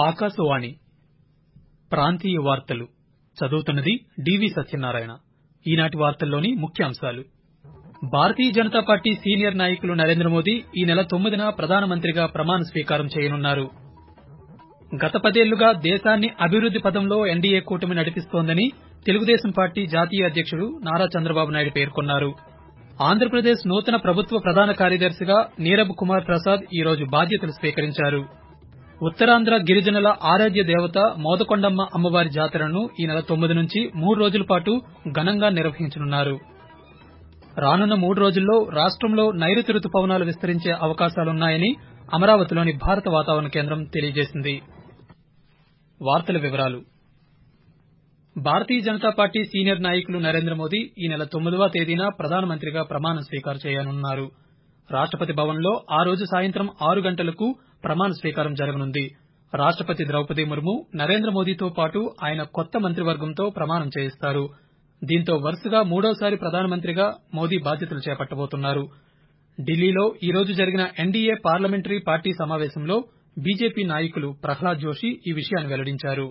ఆకాశవాణి ప్రాంతీయ వార్తలు చదువుతున్నది డివి సత్యనారాయణ ఈనాటి వార్తల్లోని ముఖ్యాంశాలు భారతీయ జనతా పార్టీ సీనియర్ నాయకులు నరేంద్ర మోదీ ఈ నెల తొమ్మిదిన ప్రధానమంత్రిగా ప్రమాణ స్వీకారం చేయనున్నారు గత పదేళ్లుగా దేశాన్ని అభివృద్ది పథంలో ఎన్డీఏ కూటమి నడిపిస్తోందని తెలుగుదేశం పార్టీ జాతీయ అధ్యకుడు నారా చంద్రబాబు నాయుడు పేర్కొన్నారు ఆంధ్రప్రదేశ్ నూతన ప్రభుత్వ ప్రధాన కార్యదర్శిగా నీరబ్ కుమార్ ప్రసాద్ ఈ రోజు బాధ్యతలు స్వీకరించారు ఉత్తరాంధ్ర గిరిజనుల ఆరాధ్య దేవత మోదకొండమ్మ అమ్మవారి జాతరను ఈ నెల తొమ్మిది నుంచి మూడు రోజుల పాటు ఘనంగా నిర్వహించనున్నారు రానున్న మూడు రోజుల్లో రాష్టంలో నైరుతి రుతుపవనాలు విస్తరించే అవకాశాలున్నాయని అమరావతిలోని భారత వాతావరణ కేంద్రం తెలియజేసింది వార్తల వివరాలు భారతీయ జనతా పార్టీ సీనియర్ నాయకులు నరేంద్ర మోదీ ఈ నెల తొమ్మిదవ తేదీన ప్రధానమంత్రిగా ప్రమాణ స్వీకారం చేయనున్నారు రాష్టపతి భవన్లో ఆ రోజు సాయంత్రం ఆరు గంటలకు ప్రమాణ స్వీకారం జరగనుంది రాష్టపతి ద్రౌపది ముర్ము నరేంద్ర మోదీతో పాటు ఆయన కొత్త మంత్రివర్గంతో ప్రమాణం చేయిస్తారు దీంతో వరుసగా మూడోసారి ప్రధానమంత్రిగా మోదీ బాధ్యతలు చేపట్టబోతున్నారు ఢిల్లీలో ఈ రోజు జరిగిన ఎన్డీఏ పార్లమెంటరీ పార్టీ సమావేశంలో బీజేపీ నాయకులు ప్రహ్లాద్ జోషి ఈ విషయాన్ని వెల్లడించారు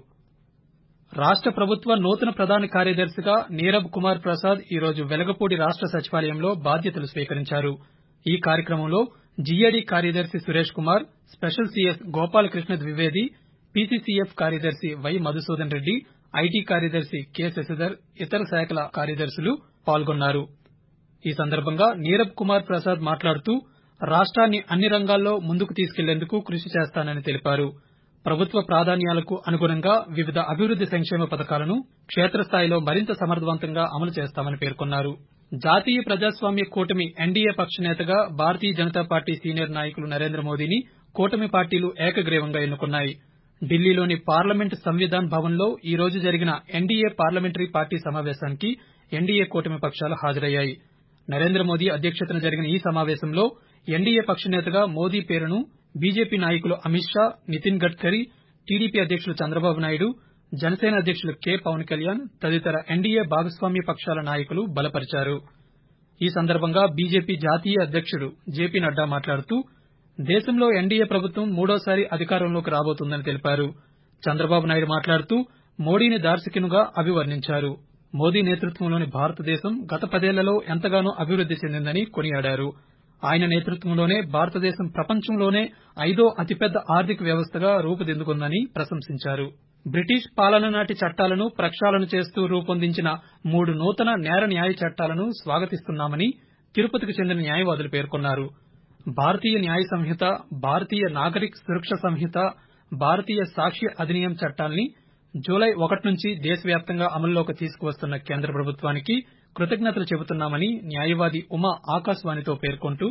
రాష్ట ప్రభుత్వ నూతన ప్రధాన కార్యదర్శిగా నీరబ్ కుమార్ ప్రసాద్ ఈ రోజు వెలగపూడి రాష్ట సచివాలయంలో బాధ్యతలు స్వీకరించారు ఈ కార్యక్రమంలో జీఏడీ కార్యదర్శి Suresh Kumar special CS Gopalakrishna Dwivedi PCCF కార్యదర్శి వై మధుసూదన్ రెడ్డి ఐటీ కార్యదర్శి కె శశిధర్ ఇతర శాఖల కార్యదర్శులు పాల్గొన్నారు ఈ సందర్భంగా నీరబ్ కుమార్ ప్రసాద్ మాట్లాడుతూ రాష్ట్రాన్ని అన్ని రంగాల్లో ముందుకు తీసుకెళ్లేందుకు కృషి చేస్తానని తెలిపారు ప్రభుత్వ ప్రాధాన్యాలకు అనుగుణంగా వివిధ అభివృద్ది సంక్షేమ పథకాలను క్షేత్రస్థాయిలో మరింత సమర్థవంతంగా అమలు చేస్తామని పేర్కొన్నారు జాతీయ ప్రజాస్వామ్య కూటమి ఎన్డీఏ పక్ష నేతగా భారతీయ జనతా పార్టీ సీనియర్ నాయకులు నరేంద్ర మోదీని కూటమి పార్టీలు ఏకగ్రీవంగా ఎన్నుకున్నాయి ఢిల్లీలోని పార్లమెంట్ సంవిధాన్ భవన్లో ఈ రోజు జరిగిన ఎన్డీఏ పార్లమెంటరీ పార్టీ సమావేశానికి ఎన్డీఏ కూటమి పక్షాలు హాజరయ్యాయి నరేంద్ర మోదీ అధ్యక్షతన జరిగిన ఈ సమావేశంలో ఎన్డీఏ పక్ష నేతగా మోదీ పేరును బీజేపీ నాయకులు అమిత్ షా నితిన్ గడ్కరీ టీడీపీ అధ్యకులు చంద్రబాబు నాయుడు జనసేన అధ్యకులు కె పవన్ కళ్యాణ్ తదితర ఎన్డీఏ భాగస్వామ్య పక్షాల నాయకులు బలపరిచారు ఈ సందర్భంగా బీజేపీ జాతీయ అధ్యకుడు జేపీ నడ్డా మాట్లాడుతూ దేశంలో ఎన్డీఏ ప్రభుత్వం మూడోసారి అధికారంలోకి రాబోతోందని తెలిపారు చంద్రబాబు నాయుడు మాట్లాడుతూ మోడీని దార్శనికునిగా అభివర్ణించారు మోదీ నేతృత్వంలోని భారతదేశం గత పదేళ్లలో ఎంతగానో అభివృద్ది చెందిందని కొనియాడారు ఆయన నేతృత్వంలోనే భారతదేశం ప్రపంచంలోనే ఐదో అతిపెద్ద ఆర్థిక వ్యవస్థగా రూపుదిద్దుకుందని ప్రశంసించారు బ్రిటిష్ పాలన నాటి చట్టాలను ప్రక్షాళన చేస్తూ రూపొందించిన మూడు నూతన నేర న్యాయ చట్టాలను స్వాగతిస్తున్నామని తిరుపతికి చెందిన న్యాయవాదులు పేర్కొన్నారు భారతీయ న్యాయ సంహిత భారతీయ నాగరిక్ సురక్ష సంహిత భారతీయ సాక్ష్య అధినియం చట్టాల్ని జూలై ఒకటి నుంచి దేశవ్యాప్తంగా అమల్లోకి తీసుకువస్తున్న కేంద్ర ప్రభుత్వానికి కృతజ్ఞతలు చెబుతున్నామని న్యాయవాది ఉమా ఆకాశవాణితో పేర్కొంటూ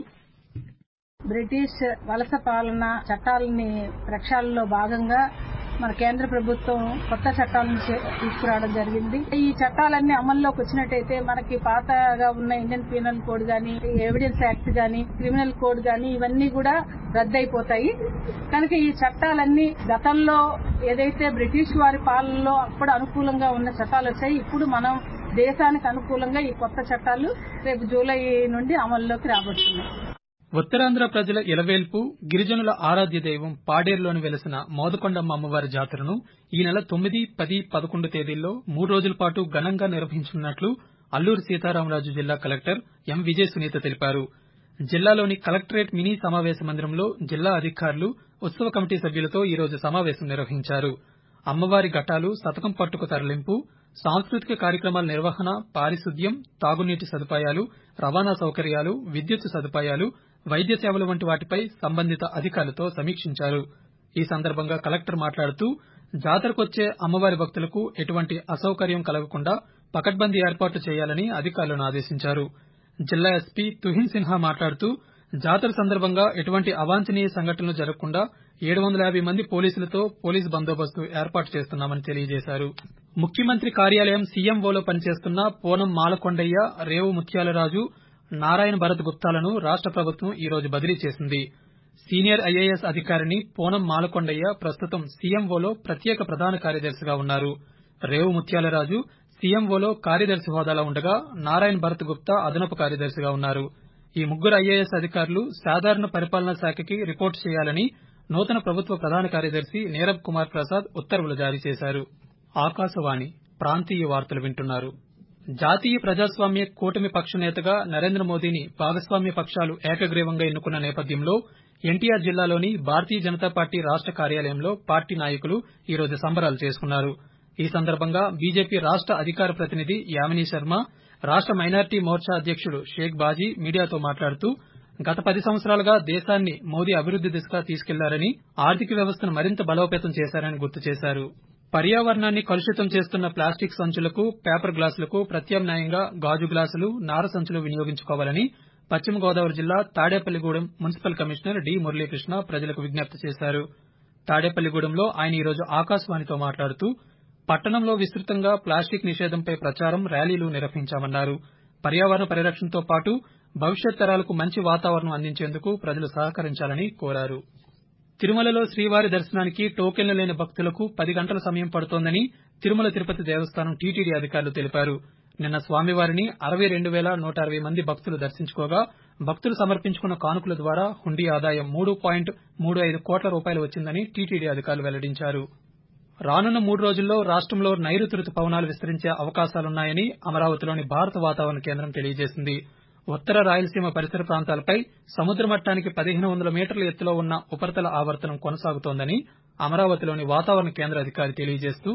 బ్రిటిష్ వలస పాలన చట్టాలని ప్రక్షాళనలో భాగంగా మన కేంద్ర ప్రభుత్వం కొత్త చట్టాలను తీసుకురావడం జరిగింది ఈ చట్టాలన్నీ అమల్లోకి వచ్చినట్టయితే మనకి పాతగా ఉన్న ఇండియన్ పీనల్ కోడ్ గాని ఎవిడెన్స్ యాక్ట్ గాని క్రిమినల్ కోడ్ గాని ఇవన్నీ కూడా రద్దయిపోతాయి కనుక ఈ చట్టాలన్నీ గతంలో ఏదైతే బ్రిటిష్ వారి పాలనలో అప్పుడు అనుకూలంగా ఉన్న చట్టాలు వచ్చాయి ఇప్పుడు మనం దేశానికి అనుకూలంగా ఈ కొత్త చట్టాలు రేపు జూలై నుండి అమల్లోకి రాబోతున్నాయి ఉత్తరాంధ్ర ప్రజల ఇలవేల్పు గిరిజనుల ఆరాధ్య దైవం పాడేరులోని వెలసిన మోదకొండమ్మ అమ్మవారి జాతరను ఈ నెల తొమ్మిది పది పదకొండు తేదీల్లో మూడు రోజుల పాటు ఘనంగా నిర్వహించనున్నట్లు అల్లూరు సీతారామరాజు జిల్లా కలెక్టర్ ఎం విజయ సునీత తెలిపారు జిల్లాలోని కలెక్టరేట్ మినీ సమావేశ మందిరంలో జిల్లా అధికారులు ఉత్సవ కమిటీ సభ్యులతో ఈ రోజు సమావేశం నిర్వహించారు అమ్మవారి ఘటాలు శతకం పట్టుకు తరలింపు సాంస్కృతిక కార్యక్రమాల నిర్వహణ పారిశుద్ధ్యం తాగునీటి సదుపాయాలు రవాణా సౌకర్యాలు విద్యుత్ సదుపాయాలు వైద్య సేవలు వంటి వాటిపై సంబంధిత అధికారులతో సమీక్షించారు ఈ సందర్భంగా కలెక్టర్ మాట్లాడుతూ జాతరకొచ్చే అమ్మవారి భక్తులకు ఎటువంటి అసౌకర్యం కలగకుండా పకడ్బందీ ఏర్పాట్లు చేయాలని అధికారులను ఆదేశించారు జిల్లా ఎస్పీ తుహిన్ సిన్హా మాట్లాడుతూ జాతర సందర్భంగా ఎటువంటి అవాంఛనీయ సంఘటనలు జరగకుండా ఏడు వందల యాభై మంది పోలీసులతో పోలీసు బందోబస్తు ఏర్పాటు చేస్తున్నామని తెలియజేశారు ముఖ్యమంత్రి కార్యాలయం సీఎంఓలో పనిచేస్తున్న పూనం మాలకొండయ్య రేవు ముత్యాలరాజు నారాయణ భరత్ గుప్తాలను రాష్ట ప్రభుత్వం ఈ రోజు బదిలీ చేసింది సీనియర్ ఐఏఎస్ అధికారిని పూనం మాలకొండయ్య ప్రస్తుతం సీఎంఓలో ప్రత్యేక ప్రధాన కార్యదర్శిగా ఉన్నారు రేవు ముత్యాలరాజు సీఎంఓలో కార్యదర్శి హోదాలో ఉండగా నారాయణ భరత్ గుప్తా అదనపు కార్యదర్శిగా ఉన్నారు ఈ ముగ్గురు ఐఏఎస్ అధికారులు సాధారణ పరిపాలనా శాఖకి రిపోర్టు చేయాలని నూతన ప్రభుత్వ ప్రధాన కార్యదర్శి నీరబ్ కుమార్ ప్రసాద్ ఉత్తర్వులు జారీ చేశారు ఆకాశవాణి ప్రాంతీయ వార్తలు వింటున్నారు జాతీయ ప్రజాస్వామ్య కూటమి పక్ష నేతగా నరేంద్ర మోదీని భాగస్వామ్య పక్షాలు ఏకగ్రీవంగా ఎన్నుకున్న నేపథ్యంలో ఎన్టీఆర్ జిల్లాలోని భారతీయ జనతా పార్టీ రాష్ట కార్యాలయంలో పార్టీ నాయకులు ఈ రోజు సంబరాలు చేసుకున్నారు ఈ సందర్భంగా బీజేపీ రాష్ట అధికార ప్రతినిధి యామినీ శర్మ రాష్ట మైనార్టీ మోర్చా అధ్యకుడు షేక్ బాజీ మీడియాతో మాట్లాడుతూ గత పది సంవత్సరాలుగా దేశాన్ని మోదీ అభివృద్ది దిశగా తీసుకెళ్లారని ఆర్థిక వ్యవస్థను మరింత బలోపేతం చేశారని గుర్తు చేశారు పర్యావరణాన్ని కలుషితం చేస్తున్న ప్లాస్టిక్ సంచులకు పేపర్ గ్లాసులకు ప్రత్యామ్నాయంగా గాజు గ్లాసులు నార సంచులు వినియోగించుకోవాలని పశ్చిమ గోదావరి జిల్లా Tadepalligudem municipal commissioner D Muralikrishna ప్రజలకు విజ్ఞప్తి చేశారు తాడేపల్లిగూడెంలో ఆయన ఈరోజు ఆకాశవాణితో మాట్లాడుతూ పట్టణంలో విస్తృతంగా ప్లాస్టిక్ నిషేధంపై ప్రచారం ర్యాలీలు నిర్వహించామన్నారు పర్యావరణ పరిరక్షణతో పాటు భవిష్యత్ తరాలకు మంచి వాతావరణం అందించేందుకు ప్రజలు సహకరించాలని కోరారు తిరుమలలో శ్రీవారి దర్శనానికి టోకెన్లు లేని భక్తులకు పది గంటల సమయం పడుతోందని తిరుమల తిరుపతి దేవస్థానం టీటీడీ అధికారులు తెలిపారు నిన్న స్వామివారిని అరవై రెండు వేల నూట అరవై మంది భక్తులు దర్శించుకోగా భక్తులు సమర్పించుకున్న కానుకల ద్వారా హుండీ ఆదాయం మూడు పాయింట్ మూడు ఐదు కోట్ల రూపాయలు వచ్చిందని టీటీడీ అధికారులు వెల్లడించారు రానున్న మూడు రోజుల్లో రాష్టంలో నైరుతి రుతుపవనాలు విస్తరించే అవకాశాలున్నాయని అమరావతిలోని భారత వాతావరణ కేంద్రం తెలియజేసింది ఉత్తర రాయలసీమ పరిసర ప్రాంతాలపై సముద్ర మట్టానికి పదిహేను వందల మీటర్ల ఎత్తులో ఉన్న ఉపరితల ఆవర్తనం కొనసాగుతోందని అమరావతిలోని వాతావరణ కేంద్ర అధికారి తెలియజేస్తూ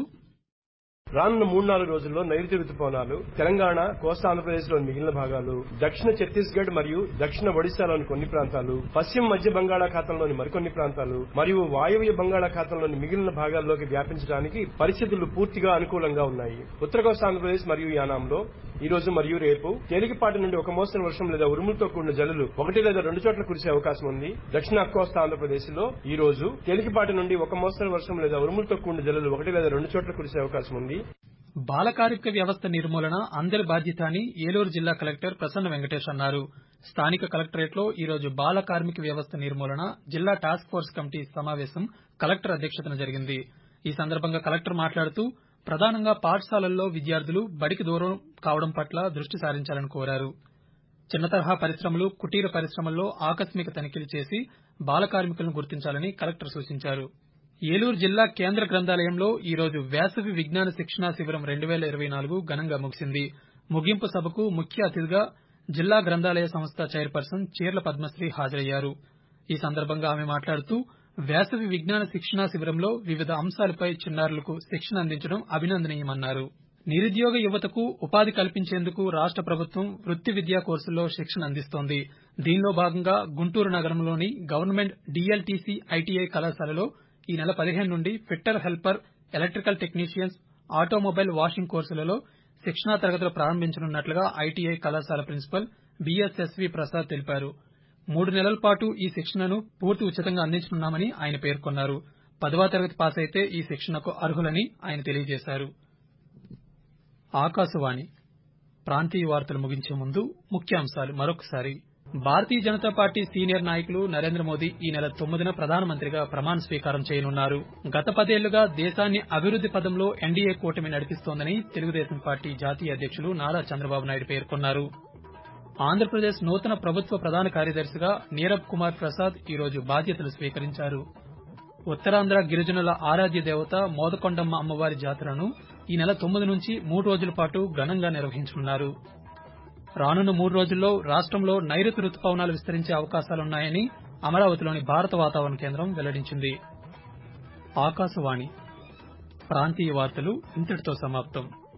రానున్న మూడు నాలుగు రోజుల్లో నైరుతి రుతుపవనాలు తెలంగాణ కోస్తా ఆంధ్రప్రదేశ్లోని మిగిలిన భాగాలు దక్షిణ ఛత్తీస్గఢ్ మరియు దక్షిణ ఒడిశాలోని కొన్ని ప్రాంతాలు పశ్చిమ మధ్య బంగాళాఖాతంలోని మరికొన్ని ప్రాంతాలు మరియు వాయువ్య బంగాళాఖాతంలోని మిగిలిన భాగాల్లోకి వ్యాపించడానికి పరిస్థితులు పూర్తిగా అనుకూలంగా ఉన్నాయి ఉత్తర కోస్తా ఆంధ్రప్రదేశ్ మరియు యానాంలో ఈ రోజు మరియు రేపు తేలికపాటి నుండి ఒక మోస్తరు వర్షం లేదా ఉరుములతో కూడిన జల్లులు ఒకటి లేదా రెండు చోట్ల కురిసే అవకాశం ఉంది దక్షిణ కోస్తా ఆంధ్రప్రదేశ్ లో ఈ రోజు తేలికపాటి నుండి ఒక మోస్తరు వర్షం లేదా ఉరుములతో కూడిన జల్లులు ఒకటి లేదా రెండు చోట్ల కురిసే అవకాశం ఉంది బాలకార్మిక వ్యవస్థ నిర్మూలన అందరి బాధ్యత అని ఏలూరు జిల్లా కలెక్టర్ ప్రసన్న వెంకటేష్ అన్నారు స్థానిక కలెక్టరేట్లో ఈ రోజు బాల కార్మిక వ్యవస్థ నిర్మూలన జిల్లా టాస్క్ ఫోర్స్ కమిటీ సమావేశం కలెక్టర్ అధ్యక్షతన జరిగింది ఈ సందర్భంగా కలెక్టర్ మాట్లాడుతూ ప్రధానంగా పాఠశాలల్లో విద్యార్థులు బడికి దూరం కావడం పట్ల దృష్టి సారించాలని కోరారు చిన్న తరహా పరిశ్రమలు కుటీర పరిశ్రమల్లో ఆకస్మిక తనిఖీలు చేసి బాల కార్మికులను గుర్తించాలని కలెక్టర్ సూచించారు ఏలూరు జిల్లా కేంద్ర గ్రంథాలయంలో ఈ రోజు వేసవి విజ్ఞాన శిక్షణా శిబిరం రెండు వేల ఇరవై నాలుగు ఘనంగా ముగిసింది ముగింపు సభకు ముఖ్య అతిథిగా జిల్లా గ్రంథాలయ సంస్థ చైర్పర్సన్ చీర్ల పద్మశ్రీ హాజరయ్యారు ఈ సందర్భంగా ఆమె మాట్లాడుతూ వేసవి విజ్ఞాన శిక్షణా శిబిరంలో వివిధ అంశాలపై చిన్నారులకు శిక్షణ అందించడం అభినందనీయమన్నారు నిరుద్యోగ యువతకు ఉపాధి కల్పించేందుకు రాష్ట ప్రభుత్వం వృత్తి విద్యా కోర్సుల్లో శిక్షణ అందిస్తోంది దీనిలో భాగంగా గుంటూరు నగరంలోని గవర్నమెంట్ డీఎల్టీసీ ఐటీఐ కళాశాలలో ఈ నెల పదిహేను నుండి fitter helper electrical technicians automobile washing కోర్సులలో శిక్షణా తరగతులు ప్రారంభించనున్నట్లుగా ఐటీఐ కళాశాల ప్రిన్సిపల్ బీఎస్ఎస్వి ప్రసాద్ తెలిపారు మూడు నెలల పాటు ఈ శిక్షణను పూర్తి ఉచితంగా అందించనున్నామని ఆయన పేర్కొన్నారు పదవ తరగతి పాస్ అయితే ఈ శిక్షణకు అర్హులని ఆయన తెలియజేశారు ఆకాశవాణి ప్రాంతీయ వార్తలు ముగించే ముందు ముఖ్యాంశాలు మరొకసారి భారతీయ జనతా పార్టీ సీనియర్ నాయకులు నరేంద్ర మోదీ ఈ నెల తొమ్మిదిన ప్రధానమంత్రిగా ప్రమాణ స్వీకారం చేయనున్నారు గత పదేళ్లుగా దేశాన్ని అభివృద్ది పదంలో ఎన్డీఏ కూటమి నడిపిస్తోందని తెలుగుదేశం పార్టీ జాతీయ అధ్యక్షులు నారా చంద్రబాబు నాయుడు పేర్కొన్నారు ఆంధ్రప్రదేశ్ నూతన ప్రభుత్వ ప్రధాన కార్యదర్శిగా నీరబ్ కుమార్ ప్రసాద్ ఈరోజు బాధ్యతలు స్వీకరించారు ఉత్తరాంధ్ర గిరిజనుల ఆరాధ్య దేవత మోదకొండమ్మ అమ్మవారి జాతరను ఈ నెల తొమ్మిది నుంచి మూడు రోజుల పాటు ఘనంగా నిర్వహించనున్నారు రానున్న మూడు రోజుల్లో రాష్టంలో నైరుతి రుతుపవనాలు విస్తరించే అవకాశాలున్నాయని అమరావతిలోని భారత వాతావరణ కేంద్రం వెల్లడించింది ఆకాశవాణి ప్రాంతీయ వార్తలు ఇంతటితో సమాప్తం